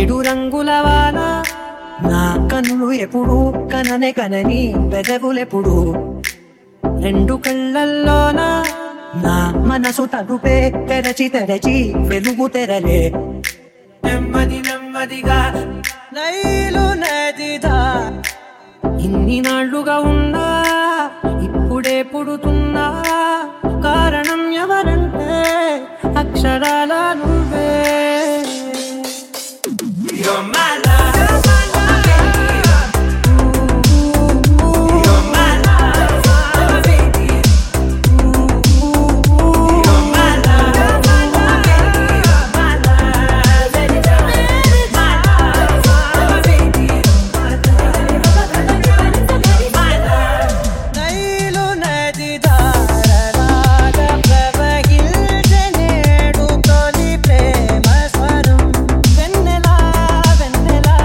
ఏడు రంగుల వాన నా కన్నులు ఎప్పుడు కననే కనని పెదవులెప్పుడు రెండు కళ్ళల్లోన నా మనసు తలుపే తెరచి తెరచి వెలుగు తెరలే నెమ్మది నెమ్మదిగా నైలు నదిదా ఇన్ని నాళ్లుగా ఉన్నా ఇప్పుడే పుడుతున్నా కారణం ఎవరంటే అక్షరాల నువ్వే You're my love. You're my love, baby. You're my love, baby. You're my love, baby. My love, baby. My love. Nile నది ధారలాగ ప్రవహించే నేడు తొలి ప్రేమ స్వరం. వెన్నెలా, వెన్నెలా,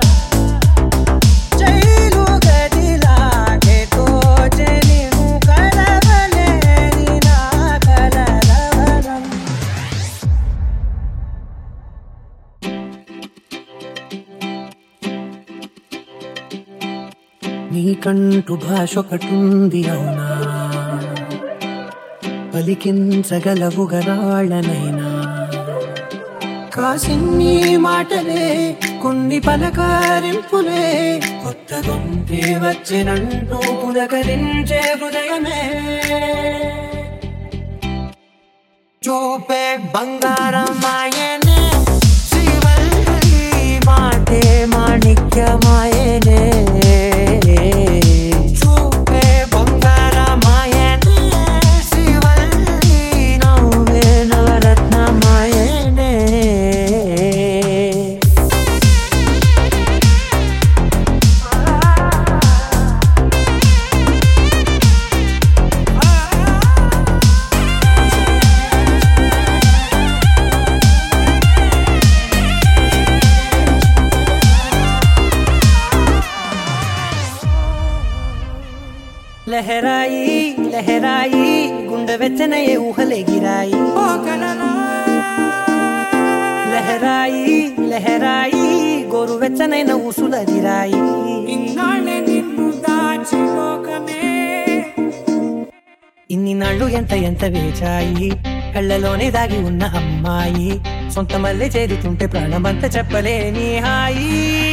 జైలు గదిలాగే తోచెని కలవలేని నా కలలవరం. నీకంటూ భాష ఒకటుంది అవునా పలికించగలవు గరాళ్ళనైనా కాసిన్ని మాటలే కొన్ని పలకరింపులే కొత్త గొంతే వచ్చినంటూ పులకరించే హృదయమే చూపే బంగారమాయనే శ్రీవల్లి మాటే మాణిక్యమాయనే చూపే బంగారమాయనే శ్రీవల్లి నవ్వే నవరత్నమాయనే లహరాయి లహరాయి గుండె వెచ్చనయే ఊహలెగిరాయి లహరాయి లహరాయి గోరు వెచ్చనైన ఊసులదిరాయి ఇన్ని నాళ్ళు ఎంత ఎంత వేచాయి కళ్ళలోనే దాగి ఉన్న అమ్మాయి సొంత మల్లె చేరుతుంటే ప్రాణమంతా చెప్పలేని హాయి